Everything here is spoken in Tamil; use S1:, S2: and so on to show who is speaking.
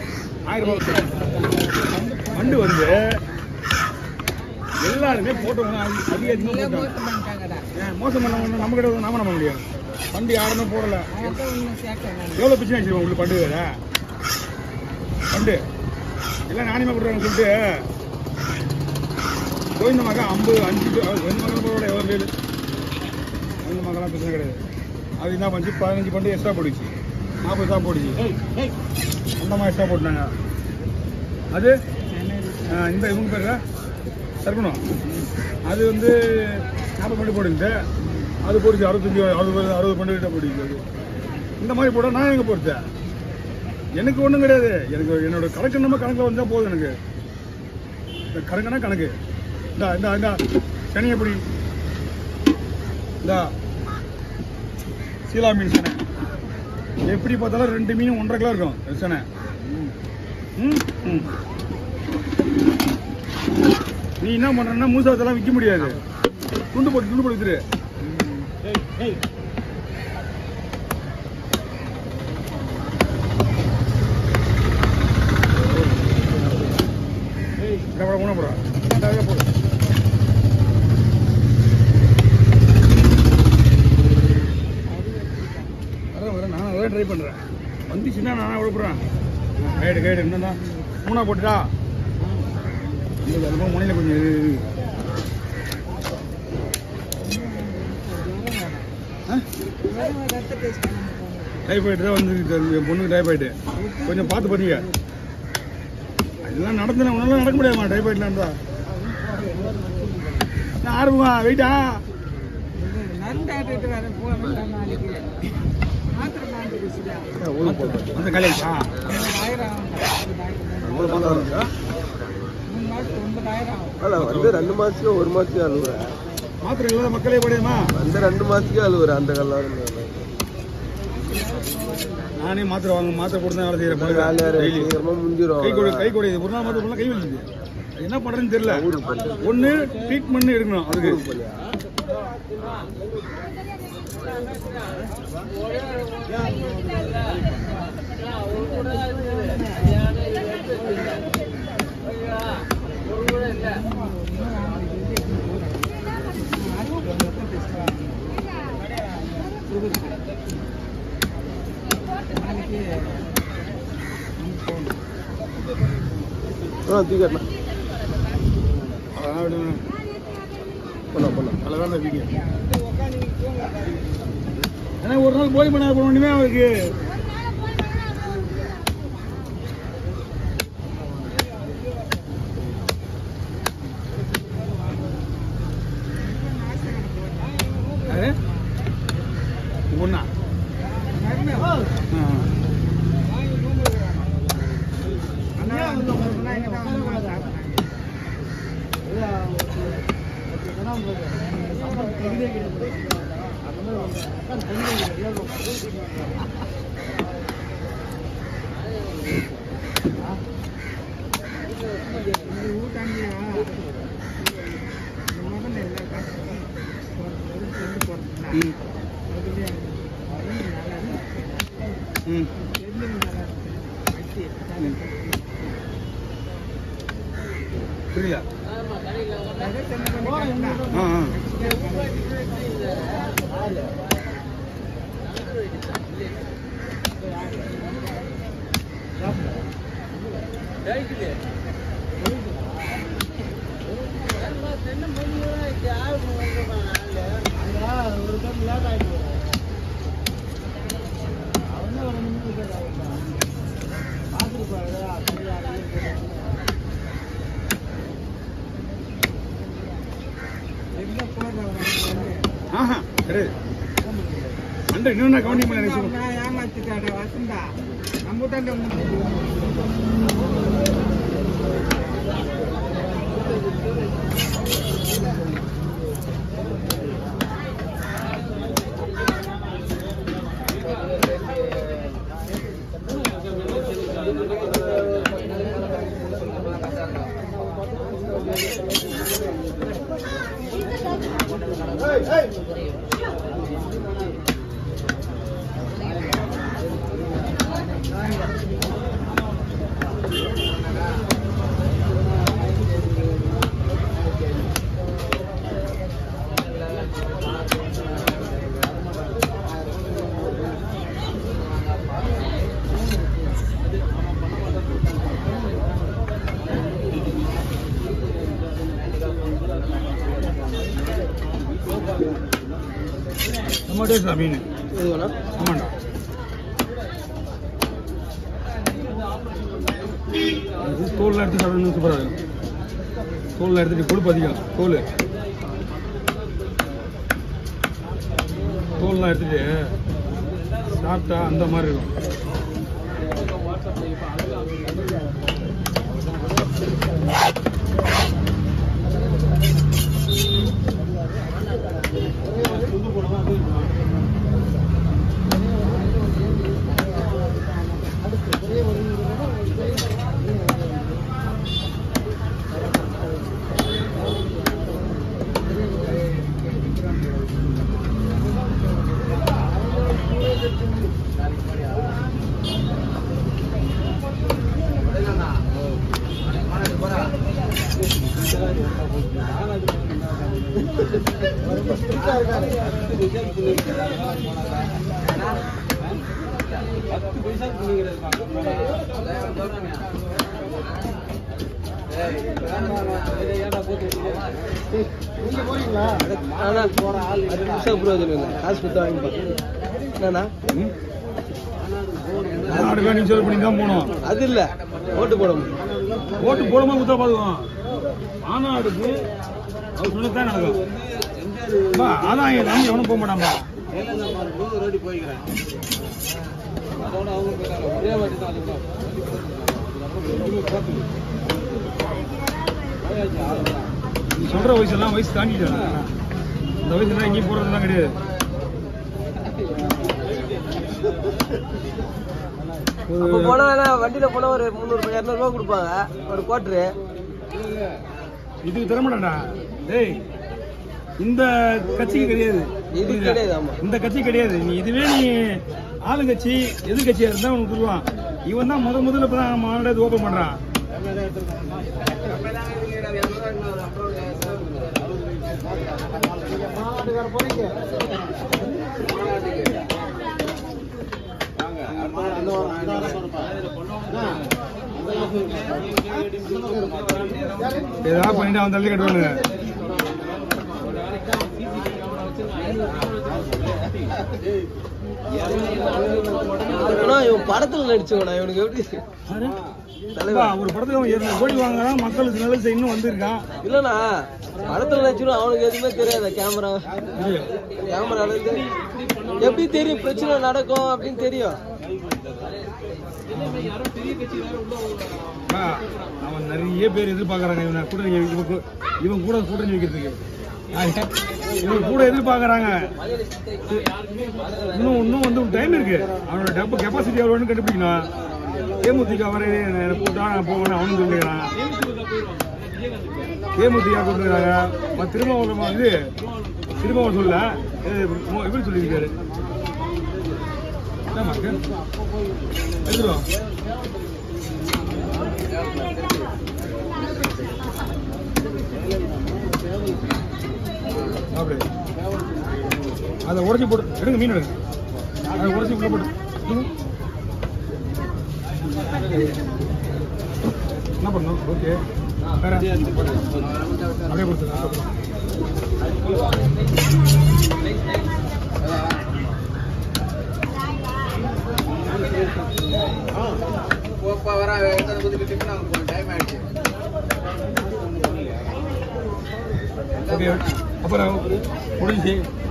S1: ஆயிரம் ரூபாய் வச்சு. வண்டு வந்து எல்லாருமே போட்டவங்க அதிக அதிகமாக
S2: நீங்க
S1: போட்டாங்க
S2: மோசம் பண்ணிட்டாங்கடா
S1: ஏன் மோசம் பண்ணவங்க நம்ம கிட்ட வந்து நாம பண்ண முடியும் வண்டி யாருமே போடல
S2: அவன்கிட்ட ஒன்றும் சேர்க்க வேணாம்
S1: எவ்வளோ பிரச்சனை வச்சிருக்கோம் உங்களுக்கு பண்டு வேற பண்டு எல்லாம் நானியமாக கொடுறாங்கன்னு சொல்லிட்டு கோவிந்த மகா ஐம்பது அஞ்சு கோவிந்த மகா போட எவ்வளோ பேர் கோவிந்த மகெல்லாம் பிரச்சனை கிடையாது அது என்ன பண்ணுச்சு பதினஞ்சு பண்டு எக்ஸ்ட்ரா போடுச்சு நாற்பது தான் போடுச்சு அந்த மாதிரி எக்ஸ்ட்ரா போட்டாங்க அது ஆ, இந்த இவங்க பேர் சர்க்கணும் அது வந்து நாற்பது பண்டு போடுங்க அது போடுச்சு அறுபத்தஞ்சு அறுபது அறுபது பண்டு கிட்ட போடுச்சு அது இந்த மாதிரி போட நான் எங்கே போடுச்சேன் எனக்கு ஒன்றும் கிடையாது எனக்கு என்னோட கணக்கு நம்ம கணக்கில் வந்தால் போதும் எனக்கு இந்த கணக்குனா கணக்கு இந்தா இந்தா இந்தா சனி எப்படி இந்தா சீலா மீன் சனை எப்படி பார்த்தாலும் ரெண்டு மீன் ஒன்றரை கிலோ இருக்கும் இந்த சனை ம் ம் நீ என்ன பண்றன்னா மூசாவத்தெல்லாம் விற்க முடியாது துண்டு போட்டு துண்டு போட்டு வித்துரு இந்த படம் மூணு படம் ரெண்டாவது போடு வரேன் வரேன் நான் அதான் ட்ரை பண்ணுறேன் வந்துச்சுன்னா நானே விழுப்புறேன் கைடு கைடு என்னதான் மூணா போட்டுடா இந்த அதுவும் முனையில் கொஞ்சம் இது இது. ஆ
S2: ரத்த டேஸ்ட் பண்ண போகணும்
S1: டைஃபாய்டு தான் வந்து என் பொண்ணுக்கு டைஃபாய்டு கொஞ்சம் பார்த்து பண்ணீங்க இதெல்லாம் நடந்துல உன்னால நடக்க முடியாதுமா டைஃபாய்டுலாம் இருந்தா நான் ஆரம்பமா வெயிட்டா
S2: நண்டாட்டிட்டு வர போக மாட்டான் நாளைக்கு மாத்திரை மாண்டு குடிச்சுடா
S1: அந்த கல்யாணா
S2: ஒன்பதாயிரம் ஆகும் மூணு மாசத்துக்கு ஒன்பதாயிரம் ஆகும்
S3: ಅಲ್ಲ ಒಂದೇ ரெண்டு மாசத்துக்கு ஒரு மாசத்துக்கு அழுவுற
S1: மாத்திரை இல்லாத மக்களே படையுமா
S3: அந்த ரெண்டு மாசத்துக்கு அழுவுற அந்த கல்லாறு
S1: நானே மாத்திரை வாங்க மாத்திரை போட்டு தான் வேலை
S3: வேலையா
S1: செய்யறேன் டெய்லி
S3: சீக்கிரமா முடிஞ்சிரும்
S1: கை கொடு கை கொடு ஒரு நாள் மாத்திரை போடலாம் கை வலிக்குது அது என்ன பண்றதுன்னு தெரியல
S3: ஊருக்கு போலியா?
S1: ஒண்ணு ட்ரீட்மெண்ட் எடுக்கணும் அதுக்கு
S3: ஊருக்கு போலியா? ஆ தூக்கிடலாம்
S1: அதெல்லாம் விடுங்க
S3: போலாம் போலாம்
S1: அழகான இந்த வீடியோ ஏன்னா ஒரு நாள் போலி பண்ண போன உடனே அவருக்கு யாரு ஒண்ணா ஆ. ம் ம் ம். புரியல ஆ ஆ ஆஹா கிடையாது அண்டை இன்னும் நான் கவனிக்க முடியல நினைச்சு
S2: ஏமாத்திட்டாடா வசந்தா நம்மகிட்ட
S1: செம்ம டேஸ்டா மீன்
S3: இது வேணா
S1: ஆமாண்டா இது தோல்லாம் எடுத்து சாப்பிடணும் சூப்பராக இருக்கும் தோல்லாம் எடுத்துட்டு கொழுப்பு அதிகம் தோல் தோல்லாம் எடுத்துட்டு சாப்பிட்டா அந்த மாதிரி இருக்கும்
S3: ஆனா அது புதுசா பிரயோஜனம் இல்லை காசு கொடுத்து வாங்கி என்னண்ணா
S1: ம்? நாடு வேணும் சொல்லி பண்ணி தான் போனோம்
S3: அது இல்ல ஓட்டு போட முடியும்
S1: ஓட்டு போடும்போது குத்தா பாதுகாம் மாநாடுக்கு அவர் சொன்னதான் நடக்கும் பா, அதான் என் தம்பி எவனும் போக மாட்டான்பா நீ சொல்ற வயசெல்லாம் வயசு தாண்டிட்டாங்க இந்த வயசுல எங்கேயும் போறதுலாம் கிடையாது
S3: அப்ப போனா வேணா வண்டியில போனா ஒரு முந்நூறு இரநூறு ரூபா கொடுப்பாங்க ஒரு குவார்டரு
S1: இதுக்கு தரமாட்டான்டா டேய் இந்த கட்சிக்கு கிடையாது
S3: இது
S1: புரியுதா?
S3: கிடையாது, ஆமா.
S1: இந்த கட்சி கிடையாது நீ இதுவே நீ ஆளுங்கட்சி எதிர்கட்சியா இருந்தா உனக்கு சொல்லுவான் இவன் தான் முத முதல்ல இப்பதான் மாநாடு ஓபன் பண்றான் ஏதாவது பண்ணிட்டு அவன் தள்ளி கட்டுவானுங்க
S3: ஆனா இவன் படத்துல நடிச்சவனா இவனுக்கு எப்படி
S1: தலைவா ஒரு படத்துக்கு அவன் இருநூறு கோடி வாங்குறான் மக்களுக்கு நல்லது செய்யணும் வந்திருக்கான்
S3: இல்லண்ணா படத்துல நடிச்சிடும் அவனுக்கு எதுவுமே தெரியாது கேமரா
S1: இது,
S3: கேமரா எப்படி தெரியும் பிரச்சனை நடக்கும் அப்படின்னு தெரியும்
S1: அக்கா, அவன் நிறைய பேர் எதிர்பார்க்கறாங்க இவனை கூட்டணி இவன் கூ- இவன் கூட கூட்டணி வைக்கிறதுக்கு ஆக, இவன் கூட எதிர்பார்க்கறாங்க இன்னும் இன்னும் வந்து டைம் இருக்கு அவனோட டப்பு கெப்பாசிட்டி எவ்வளோன்னு கண்டுபிடிக்கணும் தேமுதிக வரை என்னை கூட்டா நான் போவேன்னு அவனும் சொல்லிக்கிறான் தேமுதிக கூப்பிட்டுருக்காங்க மற்ற திருமாவளவன் வந்து திருமாவளவன் சொல்ல இது மோ- இவர் சொல்லியிருக்காரு என்னம்மா இருக்கு? எடுத்துருவோம் அப்படி அதை உடச்சி போட்டு எடுங்க மீன் எடுங்க அதை உடச்சி உள்ள போட்டு எடுங்க. என்ன பண்ணணும் ஓகே வேற அப்படியே கொடுத்துருங்க ஓகே அப்புறம் முடிஞ்சு